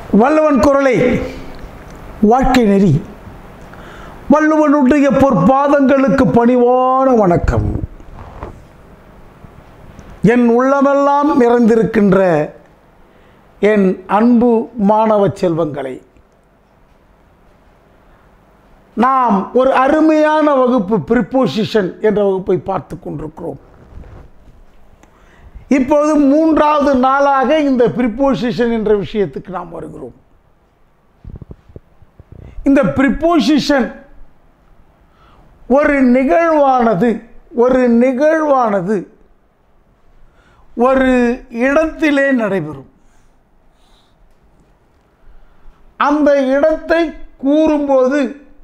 வல்லவன் குரலை வாழ்க்கை நெறி வள்ளுவனுடைய பொற்பாதங்களுக்கு பணிவான வணக்கம் என் உள்ளமெல்லாம் நிறைந்திருக்கின்ற என் அன்பு மாணவ செல்வங்களை நாம் ஒரு அருமையான வகுப்பு ப்ரிப்போசிஷன் என்ற வகுப்பை பார்த்து கொண்டிருக்கிறோம் இப்போது மூன்றாவது நாளாக இந்த ப்ரிப்போசிஷன் என்ற விஷயத்துக்கு நாம் வருகிறோம் இந்த ப்ரிப்போசிஷன் ஒரு நிகழ்வானது ஒரு நிகழ்வானது ஒரு இடத்திலே நடைபெறும் அந்த இடத்தை கூறும்போது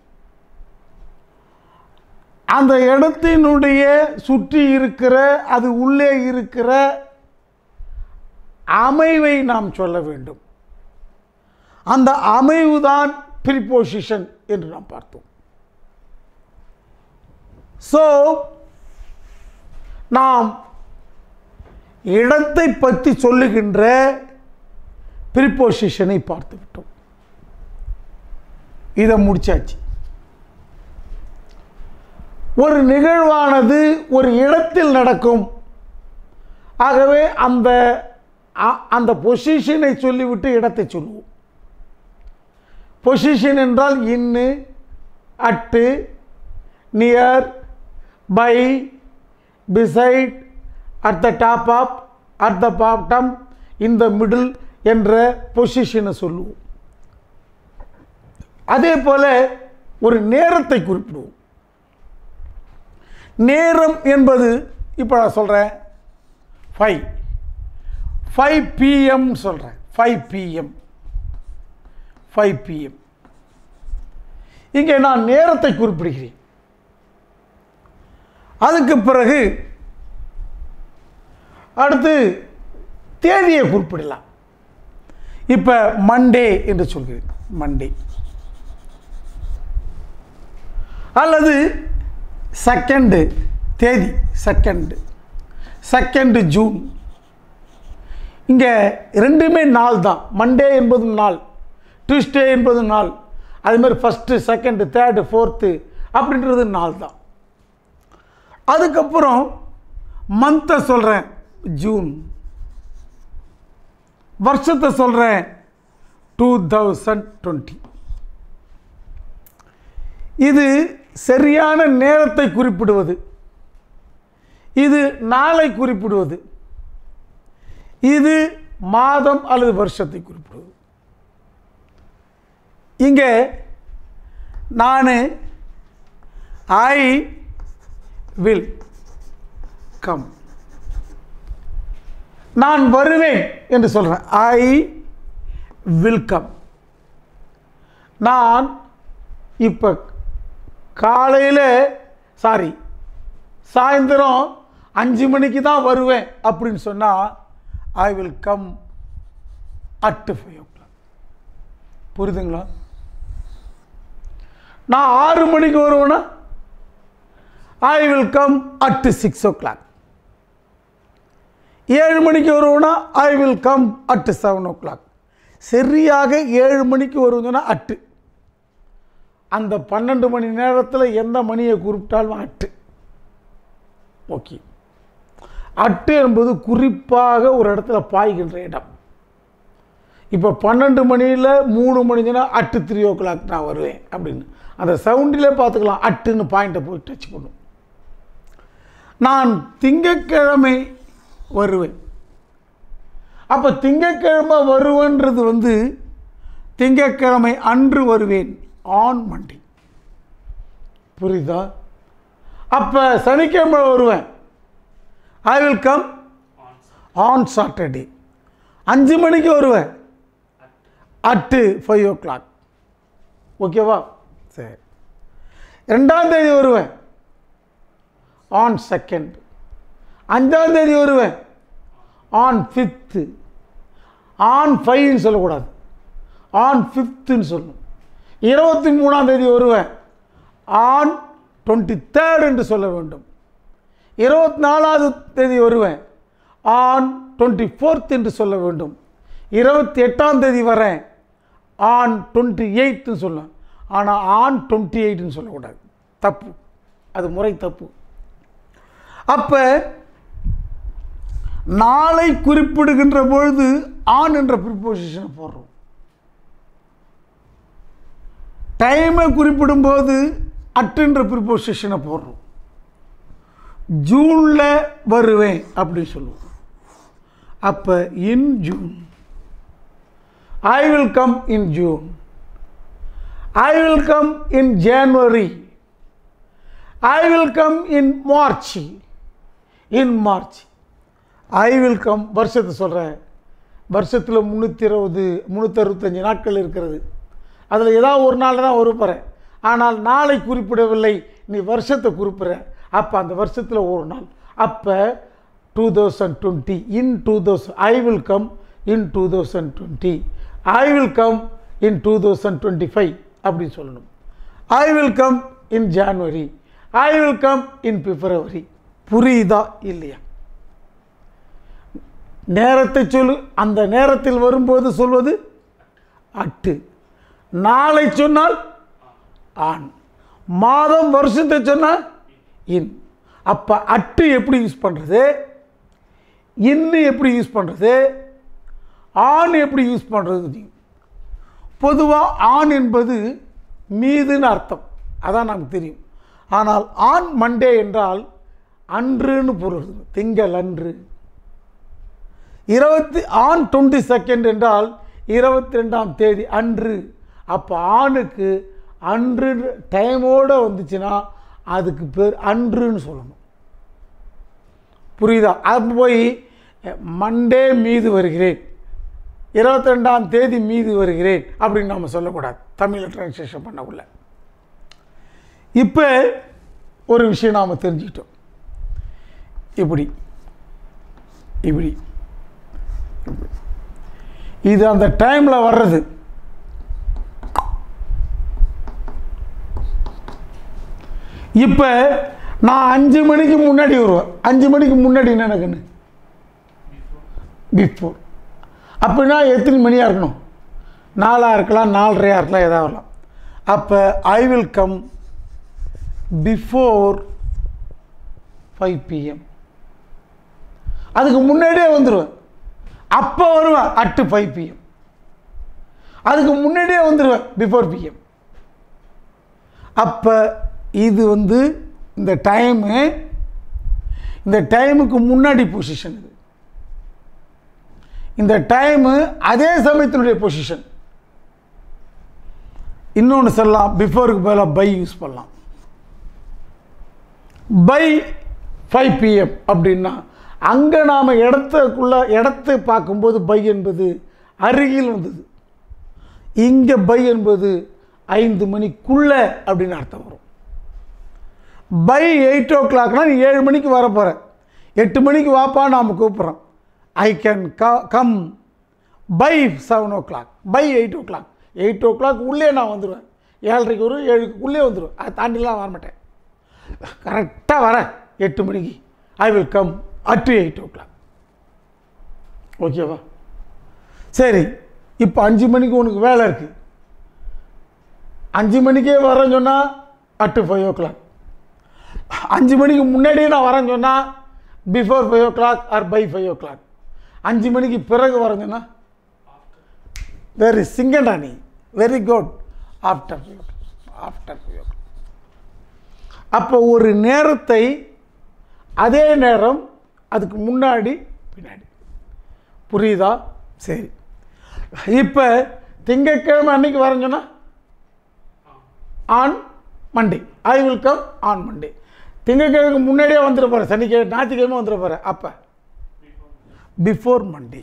அந்த இடத்தினுடைய சுற்றி இருக்கிற அது உள்ளே இருக்கிற அமைவை நாம் சொல்ல வேண்டும் அந்த அமைவுதான் ப்ரிப்போசிஷன் என்று நாம் பார்த்தோம் ஸோ நாம் இடத்தை பற்றி சொல்லுகின்ற ப்ரிப்போசிஷனை பார்த்து விட்டோம் இதை முடிச்சாச்சு ஒரு நிகழ்வானது ஒரு இடத்தில் நடக்கும் ஆகவே அந்த அ- அந்த பொசிஷனை சொல்லிவிட்டு இடத்தை சொல்லுவோம் பொசிஷன் என்றால் in at near by beside at the top up at the bottom in the middle என்ற பொசிஷனை சொல்லுவோம் அதே போல ஒரு நேரத்தை குறிப்பிடுவோம் நேரம் என்பது இப்போ நான் சொல்கிறேன் ஃபைவ் ஃபைவ் பிஎம் சொல்கிறேன் ஃபைவ் பிஎம் ஃபைவ் பிஎம் இங்கே நான் நேரத்தை குறிப்பிடுகிறேன் அதுக்கு பிறகு அடுத்து தேதியை குறிப்பிடலாம் இப்போ மண்டே என்று சொல்கிறேன் மண்டே அல்லது செகண்டு தேதி செகண்டு செகண்டு ஜூன் இங்கே ரெண்டுமே நாள் தான் மண்டே என்பதும் நாள் டியூஸ்டே என்பதும் நாள் அது மாதிரி ஃபஸ்ட்டு செகண்டு தேர்டு ஃபோர்த்து அப்படின்றது நாள் தான் அதுக்கப்புறம் மந்த்தை சொல்கிறேன் ஜூன் வருஷத்தை சொல்கிறேன் டூ தௌசண்ட் டுவெண்ட்டி இது சரியான நேரத்தை குறிப்பிடுவது இது நாளை குறிப்பிடுவது இது மாதம் அல்லது வருஷத்தை குறிப்பிடுவது இங்கே நான் ஐ வில் கம் நான் வருவேன் என்று சொல்கிறேன் ஐ வில் கம் நான் இப்போ காலையில் சாரி சாயந்தரம் அஞ்சு மணிக்கு தான் வருவேன் அப்படின்னு சொன்னால் I will come at five o'clock புரியுதுங்களா நான் ஆறு மணிக்கு வருவேன்னா I will come at six o'clock ஏழு மணிக்கு வருவேன்னா I will come at seven o'clock சரியாக ஏழு மணிக்கு வருவேன்னா அட்டு அந்த பன்னெண்டு மணி நேரத்தில் எந்த மணியை குறிப்பிட்டாலும் அட்டு ஓகே அட்டு என்பது குறிப்பாக ஒரு இடத்துல பாய்கின்ற இடம் இப்போ பன்னெண்டு மணியில் மூணு மணிக்குன்னா அட்டு த்ரீ ஓ கிளாக் நான் வருவேன் அப்படின்னு அந்த சவுண்டிலே பார்த்துக்கலாம் அட்டுன்னு பாயிண்ட்டை போய் டச் பண்ணும் நான் திங்கட்கிழமை வருவேன் அப்போ திங்கட்கிழமை வருவேன்றது வந்து திங்கட்கிழமை அன்று வருவேன் ஆன் மண்டே புரியுதா அப்போ சனிக்கிழமை வருவேன் I will come on Saturday அஞ்சு மணிக்கு வருவேன் அட்டு ஃபைவ் ஓ கிளாக் ஓகேவா சரி ரெண்டாம் தேதி வருவேன் ஆன் செகண்ட் அஞ்சாம் தேதி வருவேன் ஆன் ஃபிஃப்த்து ஆன் ஃபைவ்னு சொல்லக்கூடாது ஆன் ஃபிஃப்த்துன்னு சொல்லணும் இருபத்தி மூணாம் தேதி வருவேன் ஆன் டுவெண்ட்டி தேர்ட் என்று சொல்ல வேண்டும் இருபத்தி நாலாவது தேதி வருவேன் ஆன் டுவெண்ட்டி ஃபோர்த் என்று சொல்ல வேண்டும் இருபத்தி எட்டாம் தேதி வரேன் ஆன் டுவெண்ட்டி எயிட்னு சொல்லலாம் ஆனால் ஆன் டுவெண்ட்டி எயிட்னு சொல்லக்கூடாது தப்பு அது முறை தப்பு அப்போ நாளை குறிப்பிடுகின்ற பொழுது ஆன் என்ற ப்ரிப்போசிஷனை போடுறோம் டைமை குறிப்பிடும்போது அட்டுன்ற ப்ரிப்போசிஷனை போடுறோம் ஜூனில் வருவேன் அப்படின்னு சொல்லுவோம் அப்போ in June I will come in June I will come in January I will come in March in March I will come வருஷத்தை சொல்கிறேன் வருஷத்தில் முந்நூற்றி இருபது முந்நூற்றறுபத்தஞ்சு நாட்கள் இருக்கிறது அதில் ஏதாவது ஒரு நாள் தான் வருப்பறேன் ஆனால் நாளை குறிப்பிடவில்லை நீ வருஷத்தை குறிப்பிட்ற அப்போ அந்த வருஷத்தில் ஒரு நாள் அப்போ two thousand twenty in two thousand I will come in two thousand twenty I will come in two thousand twenty five அப்படின்னு சொல்லணும் I will come in January I will come in February புரியுதா இல்லையா நேரத்தை சொல்லு அந்த நேரத்தில் வரும்போது சொல்வது அட்டு நாளை சொன்னால் ஆண் மாதம் வருஷத்தை சொன்னால் இன் அப்போ அட்டு எப்படி யூஸ் பண்ணுறது இன்னு எப்படி யூஸ் பண்ணுறது ஆண் எப்படி யூஸ் பண்ணுறது பொதுவாக ஆண் என்பது மீதுன்னு அர்த்தம் அதான் நமக்கு தெரியும் ஆனால் ஆண் மண்டே என்றால் அன்றுன்னு பொருள் திங்கள் அன்று இருபத்தி ஆண் டுவெண்ட்டி செகண்ட் என்றால் இருபத்தி ரெண்டாம் தேதி அன்று அப்போ ஆணுக்கு அன்று டைமோடு வந்துச்சுன்னா அதுக்கு பேர் அன்றுன்னு சொல்லணும் புரியுதா அது போய் மண்டே மீது வருகிறேன் இருபத்தி ரெண்டாம் தேதி மீது வருகிறேன் அப்படின்னு நம்ம சொல்லக்கூடாது தமிழில் ட்ரான்ஸ்லேஷன் பண்ணக்குள்ள இப்போ ஒரு விஷயம் நாம் தெரிஞ்சுக்கிட்டோம் இப்படி இப்படி இப்படி. இது அந்த டைமில் வர்றது இப்போ நான் அஞ்சு மணிக்கு முன்னாடி வருவேன் அஞ்சு மணிக்கு முன்னாடி என்ன எனக்குன்னு பிஃபோர் அப்படின்னா எத்தனை மணியாக இருக்கணும் நாலாக இருக்கலாம் நாலரையாக இருக்கலாம் எதாவது வரலாம் அப்போ I will come before five PM அதுக்கு முன்னாடியே வந்துடுவேன் அப்போ வருவேன் அட்டு ஃபைவ் பிஎம் அதுக்கு முன்னாடியே வந்துடுவேன் பிஃபோர் பிஎம் அப்போ இது வந்து இந்த டைமு இந்த டைமுக்கு முன்னாடி பொசிஷன் இது இந்த டைமு அதே சமயத்தினுடைய பொசிஷன் இன்னொன்று சொல்லலாம் பிஃபோருக்கு பதிலாக பை யூஸ் பண்ணலாம் பை ஃபைவ் பிஎம் அப்படின்னா அங்கே நாம் இடத்துக்குள்ள இடத்தை பார்க்கும்போது பை என்பது அருகில் வந்தது இங்கே பை என்பது ஐந்து மணிக்குள்ளே அப்படின்னு அர்த்தம் வரும் பை எயிட் ஓ கிளாக்னா நீ ஏழு மணிக்கு வர போகிற எட்டு மணிக்கு வாப்பா நாம் கூப்பிட்றோம் ஐ கேன் க come by seven o'clock by eight o'clock eight o'clock உள்ளே நான் வந்துடுவேன் ஏழரைக்கு வரும் ஏழுக்கு உள்ளே வந்துடுவேன் அதை தாண்டிலாம் வரமாட்டேன் கரெக்டாக வரேன் எட்டு மணிக்கு I will come at eight o'clock ஓகேவா சரி இப்போ அஞ்சு மணிக்கு உனக்கு வேலை இருக்குது அஞ்சு மணிக்கே வரேன்னு சொன்னால் அட்டு ஃபைவ் ஓ கிளாக் அஞ்சு மணிக்கு முன்னாடியே நான் வரேன்னு சொன்னால் before five o'clock or by five o'clock அஞ்சு மணிக்கு பிறகு வரேன்னு சொன்னால் வெரி சிங்கண்டா நீ very good after five o after five o அப்போ ஒரு நேரத்தை அதே நேரம் அதுக்கு முன்னாடி பின்னாடி புரியுதா சரி இப்போ திங்கட்கிழமை அன்னைக்கு வரேன்னு சொன்னால் on Monday I will come on Monday திங்கட்கிழமைக்கு முன்னாடியே வந்துட போகிறேன் சனிக்கிழமை ஞாயிற்றுக்கிழமை வந்துட போகிறேன் அப்போ பிஃபோர் மண்டே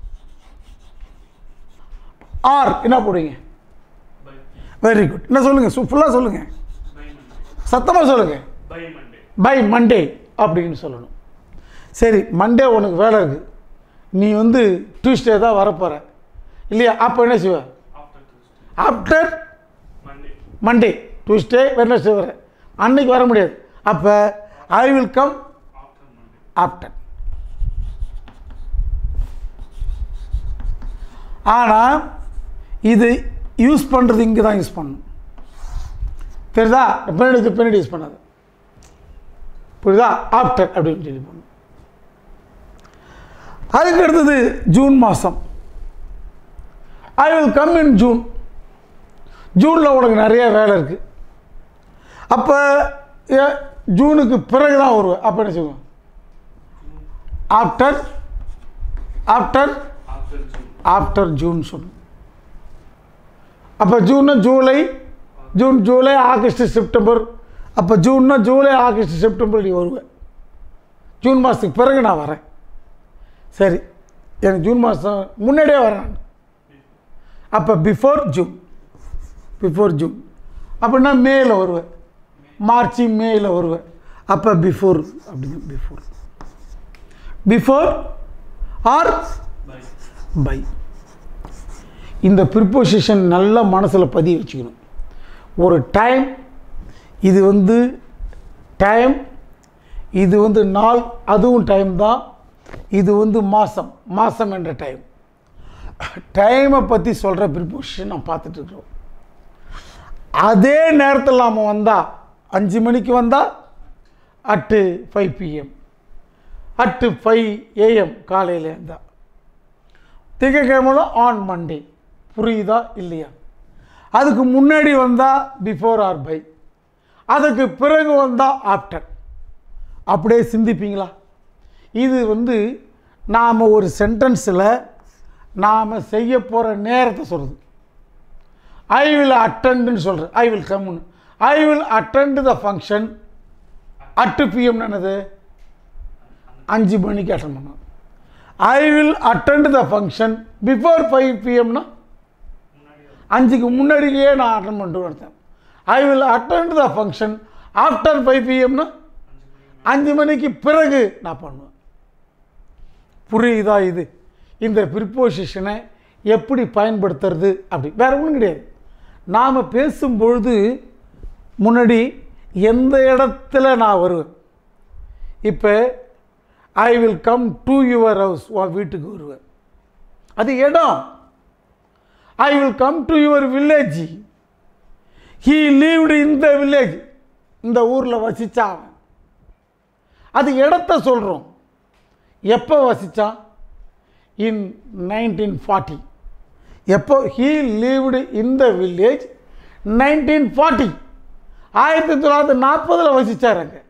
ஆர் என்ன போடுவீங்க வெரி குட் என்ன சொல்லுங்கள் ஃபுல்லாக சொல்லுங்கள் சத்தமாக சொல்லுங்கள் பை மண்டே பை மண்டே அப்படின்னு சொல்லணும் சரி மண்டே உனக்கு வேலை இருக்குது நீ வந்து டியூஸ்டே தான் வரப்போகிற இல்லையா அப்போ என்ன செய்வ after Tuesday after Monday Monday Tuesday Wednesday வர அன்னைக்கு வர முடியாது அப்போ I will come after Monday after ஆனால் இது யூஸ் பண்ணுறது இங்கே தான் யூஸ் பண்ணணும் தெரியுதா பின்னாடி பின்னாடி யூஸ் பண்ணாது புரியுதா ஆஃப்டர் அப்படின்னு சொல்லி பண்ணணும் அதுக்கு அடுத்தது ஜூன் மாதம் I will come in June ஜூனில் உனக்கு நிறைய வேலை இருக்குது அப்போ ஜூனுக்கு பிறகு தான் வருவேன் அப்போ என்ன சொல்லுவேன் after after after June after June சொல்லணும் அப்போ ஜூன்னா July June July August September அப்போ ஜூன்னா ஜூலை ஆகஸ்ட் செப்டம்பர் நீ வருவேன் ஜூன் மாதத்துக்கு பிறகு நான் வரேன் சரி எனக்கு ஜூன் மாதம் முன்னாடியே வரேன் நான் அப்போ பிஃபோர் ஜூன் பிஃபோர் ஜூன் அப்படின்னா மேல வருவேன் மார்ச் மேல வருவேன் அப்போ பிஃபோர் அப்படிங்க before before or by by இந்த ப்ரிப்போசிஷன் நல்ல மனசில் பதிய வச்சுக்கணும் ஒரு டைம் இது வந்து டைம் இது வந்து நாள் அதுவும் டைம் தான் இது வந்து மாதம் மாதம் என்ற டைம் டைமை பற்றி சொல்கிற ப்ரிப்போசிஷன் நான் பார்த்துட்டு இருக்கிறோம் அதே நேரத்தில் நாம் வந்தால் அஞ்சு மணிக்கு வந்தால் at five PM at five AM காலையில் இருந்தால் திங்கக்கிழமை தான் ஆன் மண்டே புரியுதா இல்லையா அதுக்கு முன்னாடி வந்தால் பிஃபோர் ஆர் பை அதுக்கு பிறகு வந்தால் ஆஃப்டர் அப்படியே சிந்திப்பீங்களா இது வந்து நாம் ஒரு சென்டென்ஸில் நாம் செய்ய போகிற நேரத்தை சொல்கிறது ஐ வில் அட்டெண்டுன்னு சொல்கிறேன் ஐ வில் கம்னு I will attend the function at பிஎம்னு என்னது அஞ்சு மணிக்கு அட்டன் பண்ணணும் I will attend the function before five பிஎம்னா அஞ்சுக்கு முன்னாடியே நான் அட்டன் பண்ணிட்டு வரேன் I will attend the function after five பிஎம்னா அஞ்சு மணிக்கு பிறகு நான் பண்ணுவேன் புரியுதா இது இந்த ப்ரிப்போசிஷனை எப்படி பயன்படுத்துறது அப்படி வேற ஒன்றும் கிடையாது நாம் பேசும்பொழுது முன்னாடி எந்த இடத்துல நான் வருவேன் இப்போ I will come to your house உன் வீட்டுக்கு வருவேன் அது இடம் I will come to your village he lived இந்த வில்லேஜ் இந்த ஊரில் வசித்தான் அவன் அது இடத்த சொல்கிறோம் எப்போ வசித்தான் இன் நைன்டீன் ஃபார்ட்டி எப்போ ஹீ லீவ்டு இந்த வில்லேஜ் நைன்டீன் ஃபார்ட்டி ஆயிரத்தி தொள்ளாயிரத்தி நாற்பதில் வசித்தார் அங்கே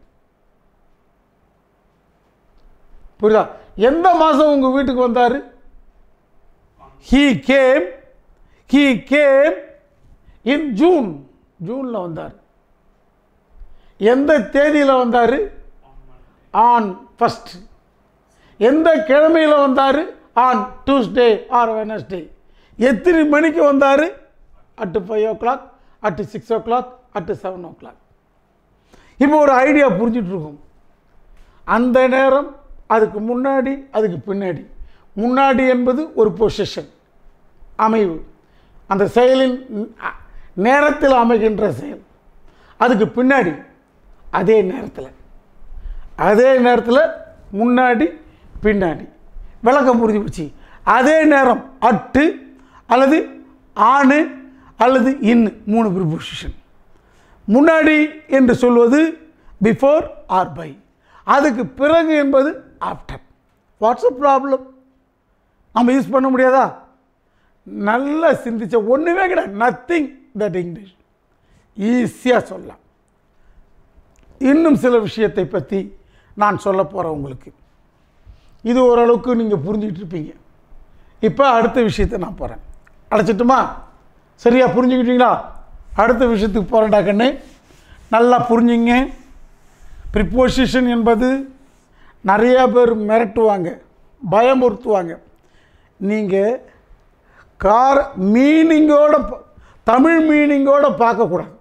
புரியுதா எந்த மாதம் உங்கள் வீட்டுக்கு வந்தார் he came he came in June ஜூனில் வந்தார் எந்த தேதியில் வந்தார் ஆன் ஃபஸ்ட் எந்த கிழமையில் வந்தார் ஆன் டியூஸ்டே ஆர் வெனஸ்டே எத்தனை மணிக்கு வந்தார் at five o'clock at six o'clock at seven o'clock இப்போ ஒரு ஐடியா புரிஞ்சிட்டு இருக்கோம் அந்த நேரம் அதுக்கு முன்னாடி அதுக்கு பின்னாடி முன்னாடி என்பது ஒரு பொசிஷன் அமைவு அந்த செயலின் அ- நேரத்தில் அமைகின்ற செயல் அதுக்கு பின்னாடி அதே நேரத்தில் அதே நேரத்தில் முன்னாடி பின்னாடி விளக்கம் புரிஞ்சு போச்சு அதே நேரம் அட்டு அல்லது ஆணு அல்லது இன்னு மூணு ப்ரிபோசிஷன் முன்னாடி என்று சொல்வது பிஃபோர் ஆர் பை அதுக்கு பிறகு என்பது ஆஃப்டர் வாட்ஸ் அ ப்ராப்ளம் நம்ம யூஸ் பண்ண முடியாதா நல்லா சிந்திச்ச ஒன்றுமே கிடையாது நத்திங் தட் இங்கிலீஷ் ஈஸியாக சொல்லலாம் இன்னும் சில விஷயத்தை பற்றி நான் சொல்ல போகிறேன் உங்களுக்கு இது ஓரளவுக்கு நீங்கள் புரிஞ்சுக்கிட்டு இருப்பீங்க இப்போ அடுத்த விஷயத்தை நான் போகிறேன் அழைச்சிட்டுமா சரியா புரிஞ்சுக்கிட்டீங்களா அடுத்த விஷயத்துக்கு போகிறேன்டா கண்ணு நல்லா புரிஞ்சுங்க ப்ரிப்போசிஷன் என்பது நிறைய பேர் மிரட்டுவாங்க பயமுறுத்துவாங்க நீங்கள் கார மீனிங்கோட ப- தமிழ் மீனிங்கோட பார்க்கக்கூடாது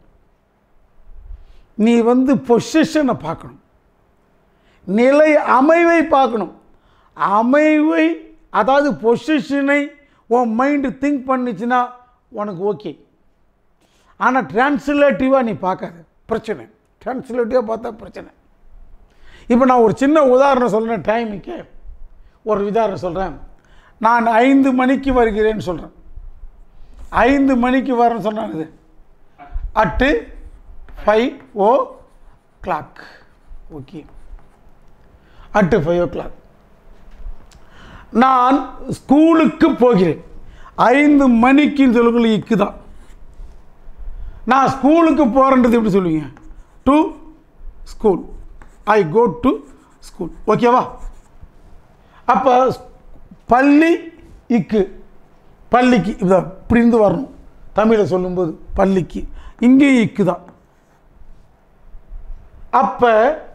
நீ வந்து பொசிஷனை பார்க்கணும் நிலை அமைவை பார்க்கணும் அமைவை அதாவது பொசிஷனை உன் மைண்டு திங்க் பண்ணுச்சுன்னா உனக்கு ஓகே ஆனால் டிரான்ஸ்லேட்டிவாக நீ பார்க்காத பிரச்சனை டிரான்ஸ்லேட்டிவாக பார்த்தா பிரச்சனை இப்போ நான் ஒரு சின்ன உதாரணம் சொல்கிறேன் டைமுக்கு ஒரு உதாரணம் சொல்கிறேன் நான் ஐந்து மணிக்கு வருகிறேன்னு சொல்கிறேன் ஐந்து மணிக்கு வரேன்னு சொன்னாங்க at five o'clock okay at five o'clock நான் ஸ்கூலுக்கு போகிறேன் ஐந்து மணிக்குன்னு சொல்லக்குள்ள இக்கு தான் நான் ஸ்கூலுக்கு போகிறேன்றது எப்படி சொல்லுவீங்க to school I go to school ஓகேவா அப்போ பள்ளி இக்கு பள்ளிக்கு இதை இப்படிந்து வரணும் தமிழில் சொல்லும்போது பள்ளிக்கு இங்கேயும் இக்கு தான் அப்போ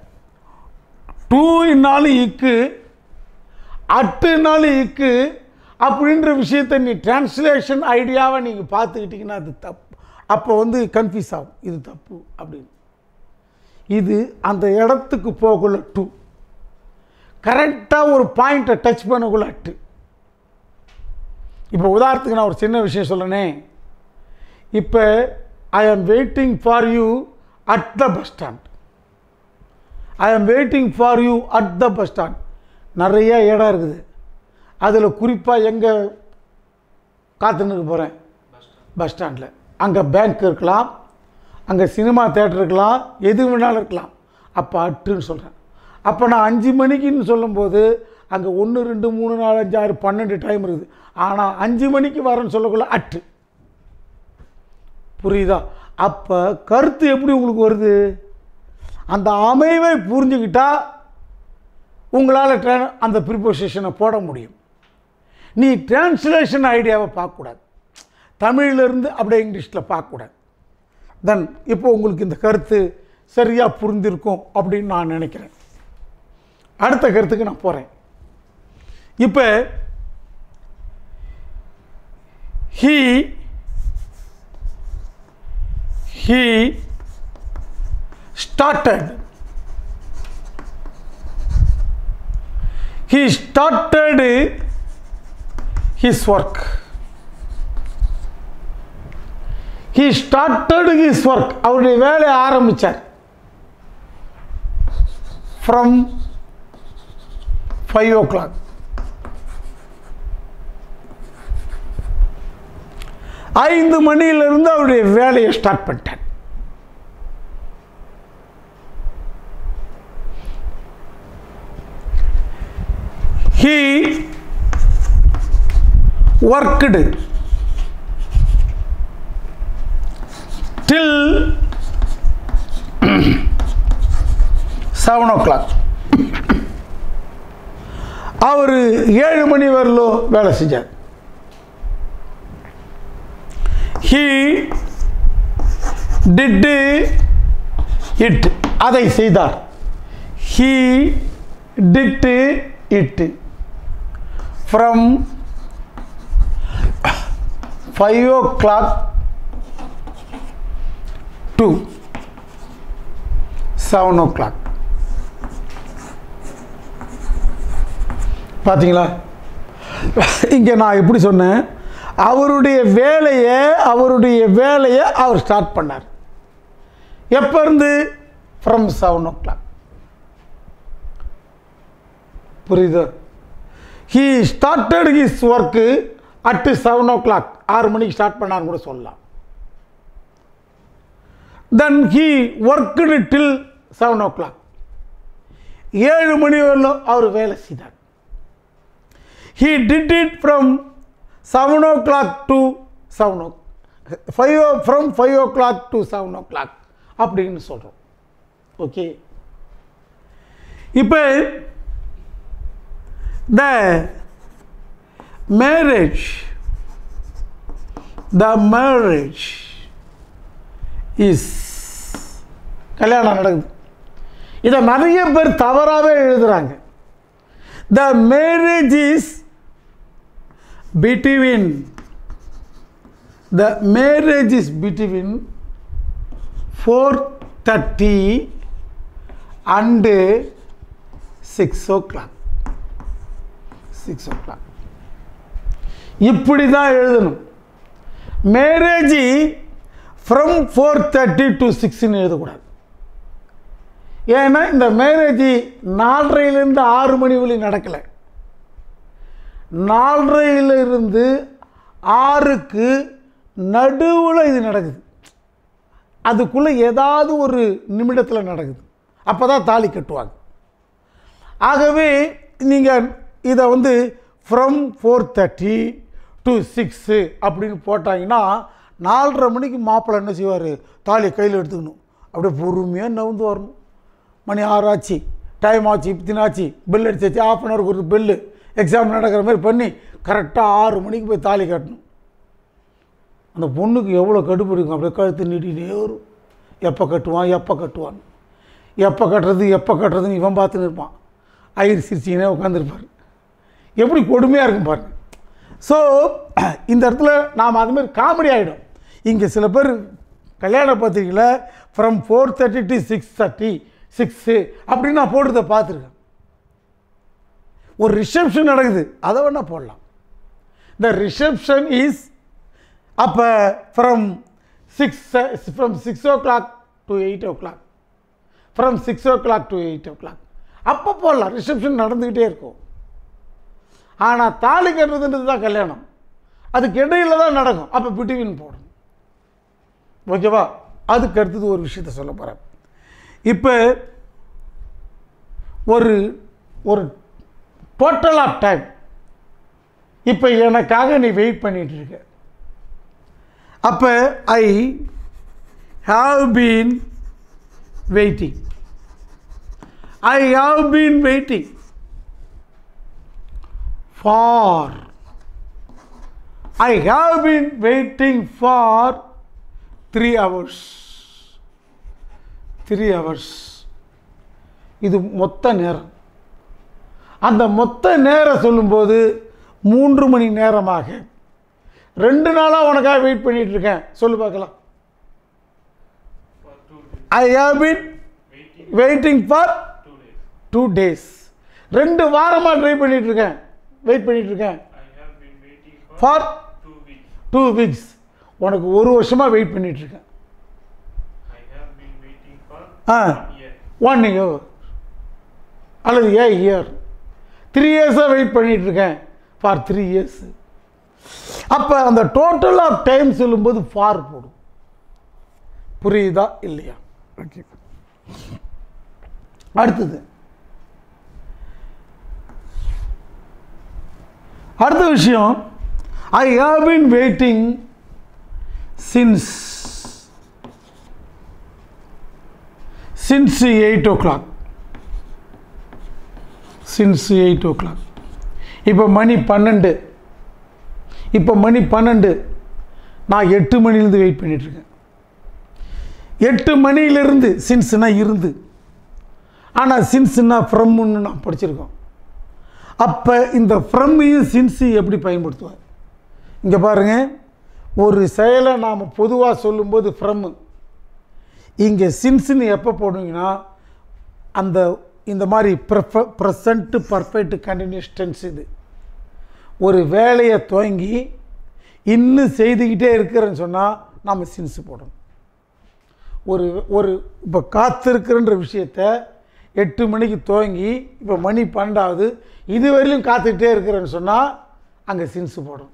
டூனாலும் இக்கு அட்டுனாலும் இக்கு அப்படின்ற விஷயத்தை நீ டிரான்ஸ்லேஷன் ஐடியாவை நீங்கள் பார்த்துக்கிட்டிங்கன்னா அது தப்பு அப்போ வந்து கன்ஃபியூஸ் ஆகும் இது தப்பு அப்படின்னு இது அந்த இடத்துக்கு போகக்குள்ள டூ கரெக்டாக ஒரு பாயிண்ட்டை டச் பண்ணக்குள்ள அட்டு இப்போ உதாரணத்துக்கு நான் ஒரு சின்ன விஷயம் சொல்லணே இப்போ I am waiting for you at the bus stand I am waiting for you at the bus stand நிறைய இடம் இருக்குது அதில் குறிப்பாக எங்கே காத்துனுக்கு போகிறேன் பஸ் ஸ்டாண்டில் அங்கே பேங்க் இருக்கலாம் அங்கே சினிமா தேட்டர் இருக்கலாம் எது வேணாலும் இருக்கலாம் அப்போ அட்டுன்னு சொல்கிறேன் அப்போ நான் அஞ்சு மணிக்குன்னு சொல்லும்போது அங்கே ஒன்று ரெண்டு மூணு நாலு அஞ்சு ஆறு பன்னெண்டு டைம் இருக்குது ஆனால் அஞ்சு மணிக்கு வரேன்னு சொல்லக்குள்ள அட்டு புரியுதா அப்போ கருத்து எப்படி உங்களுக்கு வருது அந்த அமைவை புரிஞ்சுக்கிட்டா உங்களால் ட்ரா அந்த ப்ரிப்போசிஷனை போட முடியும் நீ டிரான்ஸ்லேஷன் ஐடியாவை பார்க்கக்கூடாது தமிழிலிருந்து அப்படியே இங்கிலீஷில் பார்க்கக்கூடாது தென் இப்போ உங்களுக்கு இந்த கருத்து சரியாக புரிந்திருக்கும் அப்படின்னு நான் நினைக்கிறேன் அடுத்த கருத்துக்கு நான் போகிறேன் இப்போ he he started he started his work he started his work அவருடைய வேலையை ஆரம்பிச்சார் ஃப்ரம் ஃபைவ் ஓ கிளாக் ஐந்து மணியிலிருந்து அவருடைய வேலையை ஸ்டார்ட் பண்ணிட்டார் he worked till seven o'clock அவர் ஏழு மணி வரலும் வேலை செஞ்சார் ஹீ டிட்டு இட் அதை செய்தார் he did it from five o'clock to seven o'clock பார்த்தீங்களா இங்கே நான் எப்படி சொன்னேன் அவருடைய வேலையை அவருடைய வேலையை அவர் ஸ்டார்ட் பண்ணார் எப்போ இருந்து ஃப்ரம் செவன் ஓ கிளாக் புரியுது he started his work at seven o'clock ஆறு மணிக்கு ஸ்டார்ட் பண்ணான்னு கூட சொல்லலாம் then he worked till seven o'clock ஏழு மணி வரலும் அவர் வேலை செய்தார் he did it from seven o'clock to seven o five o from five o'clock to seven o'clock அப்படின்னு சொல்கிறோம் ஓகே இப்போ the marriage the marriage is கல்யாணம் நடக்குது இதை நிறைய பேர் தவறாகவே எழுதுறாங்க the marriage is between the marriage is between four thirty and six o'clock six o'clock இப்படி தான் எழுதணும் marriage from four thirty to சிக்ஸ்ன்னு எழுதக்கூடாது ஏன்னா இந்த மேரேஜ் நாலரையிலேருந்து ஆறு மணி வழி நடக்கலை நாலரையிலிருந்து ஆறுக்கு நடுவில் இது நடக்குது அதுக்குள்ளே ஏதாவது ஒரு நிமிடத்தில் நடக்குது அப்போ தான் தாலி கட்டுவாங்க ஆகவே நீங்கள் இதை வந்து from four thirty to six அப்படின்னு போட்டாங்கன்னா நாலரை மணிக்கு மாப்பிள்ளை என்ன செய்வார் தாலியை கையில் எடுத்துக்கணும் அப்படியே பொறுமையாக நவுந்து வரணும் மணி ஆறு ஆச்சு டைம் ஆச்சு இத்தனை ஆச்சு பெல் அடிச்சாச்சு ஆஃப் அன் ஹவருக்கு ஒரு பெல்லு எக்ஸாம் நடக்கிற மாதிரி பண்ணி கரெக்டாக ஆறு மணிக்கு போய் தாலி கட்டணும் அந்த பொண்ணுக்கு எவ்வளோ கடுப்பு இருக்கும் அப்படியே கழுத்து நீட்டிகிட்டே வரும் எப்போ கட்டுவான் எப்போ கட்டுவான் எப்போ கட்டுறது எப்போ கட்டுறதுன்னு இவன் பார்த்துன்னு இருப்பான் ஐயர் சிரிச்சிங்கனே உட்காந்துருப்பார் எப்படி கொடுமையாக இருக்கும் பாருங்க ஸோ இந்த இடத்துல நாம் அது மாதிரி காமெடி ஆகிடும் இங்கே சில பேர் கல்யாண பத்திரிக்கையில் from four thirty to six thirty six அப்படின்னு நான் போடுறத பார்த்துருக்கேன் ஒரு ரிசப்ஷன் நடக்குது அதை வேணால் போடலாம் த ரிசப்ஷன் இஸ் அப்போ from six from six o'clock to eight o'clock from six o'clock to eight o'clock அப்போ போடலாம் ரிசப்ஷன் நடந்துக்கிட்டே இருக்கும் ஆனால் தாலி கட்டுறதுன்றது தான் கல்யாணம் அதுக்கு இடையில தான் நடக்கும் அப்போ பிட்வீன் போடணும் ஓகேவா அதுக்கு அடுத்தது ஒரு விஷயத்த சொல்ல போகிறேன் இப்போ ஒரு ஒரு டோட்டல் ஆஃப் டைம் இப்போ எனக்காக நீ வெயிட் பண்ணிட்டு இருக்க அப்போ I have been waiting I have been waiting for I have been waiting for three hours three hours இது மொத்த நேரம் அந்த மொத்த நேரம் சொல்லும்போது மூன்று மணி நேரமாக ரெண்டு நாளாக உனக்காக வெயிட் பண்ணிட்டு இருக்கேன் சொல்லு பார்க்கலாம் For two days. I have been Waiting waiting for two days. Two days ரெண்டு வாரமாக ட்ரை பண்ணிட்டு இருக்கேன் வெயிட் பண்ணிட்டு இருக்கேன் I have been waiting for for two weeks. Two weeks உனக்கு ஒரு வருஷமாக வெயிட் பண்ணிட்டு இருக்கேன் I have been waiting for ah one year. One year அல்லது ஏ இயர் த்ரீ இயர்ஸாக வெயிட் பண்ணிட்டு இருக்கேன் ஃபார் த்ரீ இயர்ஸ் அப்போ அந்த டோட்டல் ஆஃப் டைம் சொல்லும்போது ஃபார் போடும் புரியுதா இல்லையா ஓகே அடுத்தது அடுத்த விஷயம் I have been waiting since since eight o'clock since eight o'clock இப்போ மணி பன்னெண்டு இப்போ மணி பன்னெண்டு நான் எட்டு மணிலேருந்து வெயிட் பண்ணிகிட்ருக்கேன் எட்டு மணியிலிருந்து சின்ஸ்னா இருந்து ஆனால் சின்ஸ்னா ஃப்ரம்னு நான் படிச்சிருக்கோம் அப்போ இந்த ஃப்ரம்மையும் சின்ஸு எப்படி பயன்படுத்துவார் இங்கே பாருங்கள் ஒரு செயலை நாம் பொதுவாக சொல்லும்போது ஃப்ரம்மு இங்கே சின்ஸ்னு எப்போ போடுவீங்கன்னா அந்த இந்த மாதிரி ப்ரெஃப ப்ரெசண்ட்டு பர்ஃபெக்ட் கண்டினியூஸ் டென்ஸ் இது ஒரு வேலையை துவங்கி இன்னும் செய்துக்கிட்டே இருக்கிறேன்னு சொன்னால் நாம் சின்ஸ் போடணும் ஒரு ஒரு இப்போ காத்திருக்கிறன்ற விஷயத்த எட்டு மணிக்கு துவங்கி இப்போ மணி பன்னெண்டாவது இது வரையிலும் காத்துக்கிட்டே இருக்கிறேன்னு சொன்னால் அங்கே சின்ஸ் போடணும்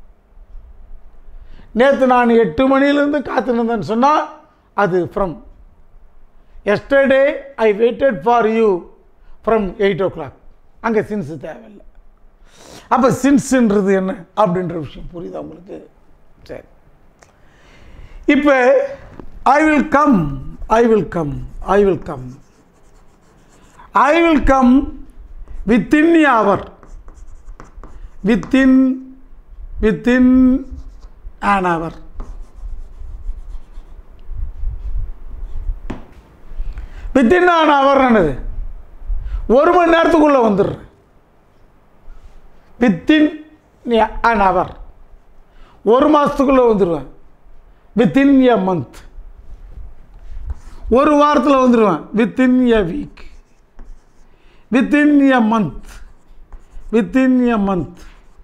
நேற்று நான் எட்டு மணிலேருந்து காத்துருந்தேன்னு சொன்னால் அது from yesterday I waited for you from eight o'clock அங்கே சின்ஸ் தேவையில்லை அப்போ சின்ஸுன்றது என்ன அப்படின்ற விஷயம் புரியுதா உங்களுக்கு சரி இப்போ I will come I will come I will come I will come within hour within within an hour within an hour என்னது ஒரு மணி நேரத்துக்குள்ளே வந்துடுறேன் வித்தின் அன் அவர் ஒரு மாதத்துக்குள்ளே வந்துடுவேன் வித்தின் எ மந்த் ஒரு வாரத்தில் வந்துடுவேன் within a week within a month within a month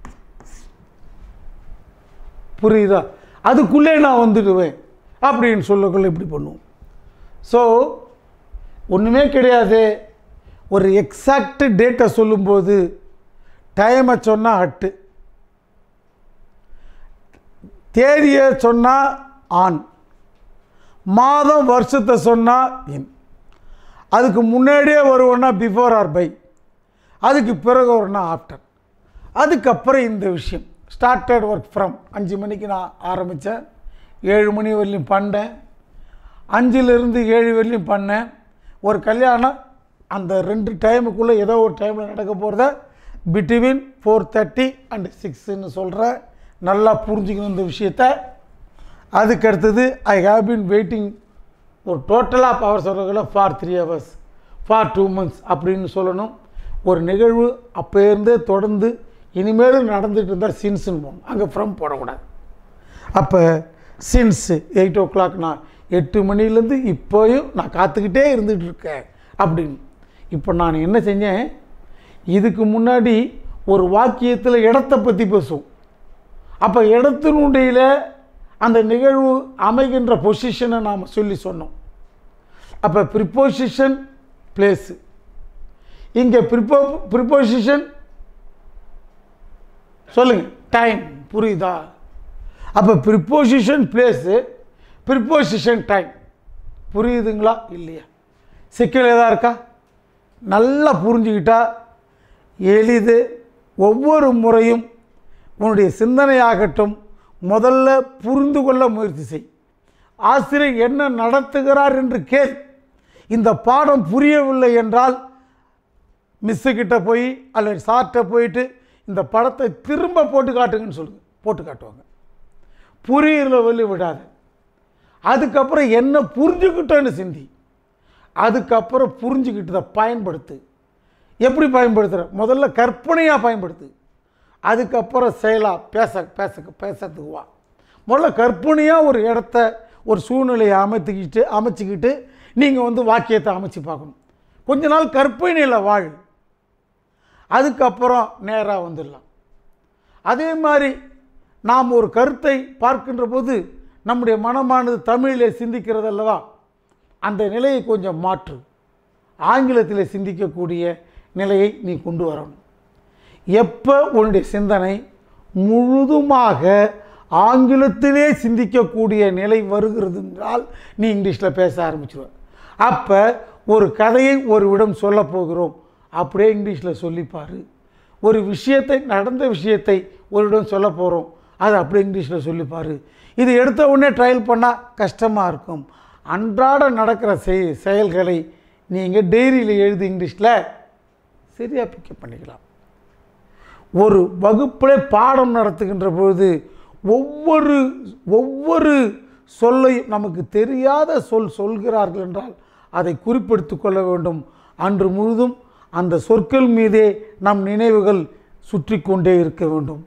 புரியுதா அதுக்குள்ளே நான் வந்துடுவேன் அப்படின்னு சொல்லக்குள்ள இப்படி பண்ணுவோம் ஸோ ஒன்றுமே கிடையாது ஒரு எக்ஸாக்ட் டேட்டை சொல்லும்போது டைமை சொன்னால் ஹட்டு தேதியை சொன்னால் ஆண் மாதம் வருஷத்தை சொன்னால் இன் அதுக்கு முன்னாடியே வருவோன்னா பிஃபோர் ஆர் பை அதுக்கு பிறகு வரும்னா ஆஃப்டர் அதுக்கப்புறம் இந்த விஷயம் ஸ்டார்டட் ஒர்க் ஃப்ரம் அஞ்சு மணிக்கு நான் ஆரம்பித்தேன் ஏழு மணி வரலையும் பண்ணேன் அஞ்சுலேருந்து ஏழு வரலையும் பண்ணேன் ஒரு கல்யாணம் அந்த ரெண்டு டைமுக்குள்ளே ஏதோ ஒரு டைமில் நடக்க போகிறத பிட்வீன் ஃபோர் தேர்ட்டி அண்ட் சிக்ஸ்ன்னு சொல்கிறேன் நல்லா புரிஞ்சுக்கணும் இந்த விஷயத்த அதுக்கு அடுத்தது ஐ ஹேவ் been வெயிட்டிங் ஒரு டோட்டலாக பவர் சொல்கிறதுல for three hours for two months அப்படின்னு சொல்லணும் ஒரு நிகழ்வு அப்போ இருந்தே தொடர்ந்து இனிமேலும் நடந்துட்டு இருந்தால் சின்ஸ்ன்னு போகணும் அங்கே ஃப்ரம் போடக்கூடாது அப்போ சின்ஸு எயிட் ஓ கிளாக் நான் எட்டு மணிலேருந்து இப்போயும் நான் காத்துக்கிட்டே இருந்துகிட்டு இருக்கேன் அப்படின்னு இப்போ நான் என்ன செஞ்சேன் இதுக்கு முன்னாடி ஒரு வாக்கியத்தில் இடத்தை பற்றி பேசுவோம் அப்போ இடத்தினுடைய அந்த நிகழ்வு அமைகின்ற பொசிஷனை நாம் சொல்லி சொன்னோம் அப்போ ப்ரிப்போசிஷன் பிளேஸு இங்கே ப்ரிப்போ ப்ரிப்போசிஷன் சொல்லுங்க டைம் புரியுதா அப்போ ப்ரிப்போசிஷன் பிளேஸு ப்ரிப்போசிஷன் டைம் புரியுதுங்களா இல்லையா சிக்கல் எதா இருக்கா நல்லா புரிஞ்சுக்கிட்டா எளிது ஒவ்வொரு முறையும் உன்னுடைய சிந்தனையாகட்டும் முதல்ல புரிந்து கொள்ள முயற்சி செய் ஆசிரியர் என்ன நடத்துகிறார் என்று கேள் இந்த பாடம் புரியவில்லை என்றால் மிஸ்ஸுக்கிட்ட போய் அல்லது சார்கிட்ட போயிட்டு இந்த படத்தை திரும்ப போட்டு காட்டுங்கன்னு சொல்லுங்க போட்டு காட்டுவாங்க புரியுற வழி விடாத அதுக்கப்புறம் என்ன புரிஞ்சுக்கிட்டோன்னு சிந்தி அதுக்கப்புறம் புரிஞ்சுக்கிட்டதை பயன்படுத்து எப்படி பயன்படுத்துகிற முதல்ல கற்பனையாக பயன்படுத்து அதுக்கப்புறம் செயலாக பேச பேச பேசுறதுக்கு வா முதல்ல கற்பனையாக ஒரு இடத்த ஒரு சூழ்நிலையை அமைத்துக்கிட்டு அமைச்சிக்கிட்டு நீங்கள் வந்து வாக்கியத்தை அமைச்சு பார்க்கணும் கொஞ்ச நாள் கற்பனையில் வாழ் அதுக்கப்புறம் நேராக வந்துடலாம் அதே மாதிரி நாம் ஒரு கருத்தை பார்க்கின்ற போது நம்முடைய மனமானது தமிழிலே சிந்திக்கிறது அல்லவா அந்த நிலையை கொஞ்சம் மாற்று ஆங்கிலத்தில் சிந்திக்கக்கூடிய நிலையை நீ கொண்டு வரணும் எப்போ உன்னுடைய சிந்தனை முழுதுமாக ஆங்கிலத்திலே சிந்திக்கக்கூடிய நிலை வருகிறது என்றால் நீ இங்கிலீஷில் பேச ஆரம்பிச்சிருவ அப்போ ஒரு கதையை ஒரு விடம் சொல்லப் போகிறோம் அப்படியே இங்கிலீஷில் சொல்லிப்பார் ஒரு விஷயத்தை நடந்த விஷயத்தை ஒரு இடம் சொல்ல போகிறோம் அதை அப்படியே இங்கிலீஷில் சொல்லிப்பார் இது எடுத்த உடனே ட்ரையல் பண்ணால் கஷ்டமாக இருக்கும் அன்றாட நடக்கிற செய் செயல்களை நீங்கள் டைரியில் எழுதி இங்கிலீஷில் சரியாக பிக்கப் பண்ணிக்கலாம் ஒரு வகுப்பில் பாடம் நடத்துகின்ற பொழுது ஒவ்வொரு ஒவ்வொரு சொல்லையும் நமக்கு தெரியாத சொல் சொல்கிறார்கள் என்றால் அதை குறிப்பெடுத்து கொள்ள வேண்டும் அன்று முழுதும் அந்த சொற்கள் மீதே நம் நினைவுகள் சுற்றி கொண்டே இருக்க வேண்டும்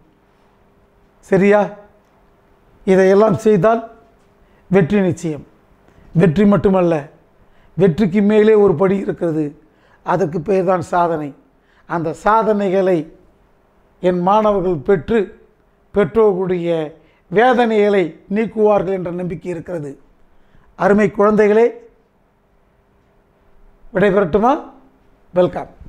சரியா இதையெல்லாம் செய்தால் வெற்றி நிச்சயம் வெற்றி மட்டுமல்ல வெற்றிக்கு மேலே ஒரு படி இருக்கிறது அதற்கு பேர் தான் சாதனை அந்த சாதனைகளை என் மாணவர்கள் பெற்று பெற்றோர்களுடைய வேதனைகளை நீக்குவார்கள் என்ற நம்பிக்கை இருக்கிறது அருமை குழந்தைகளே விடைபெறட்டுமா வெல்கம்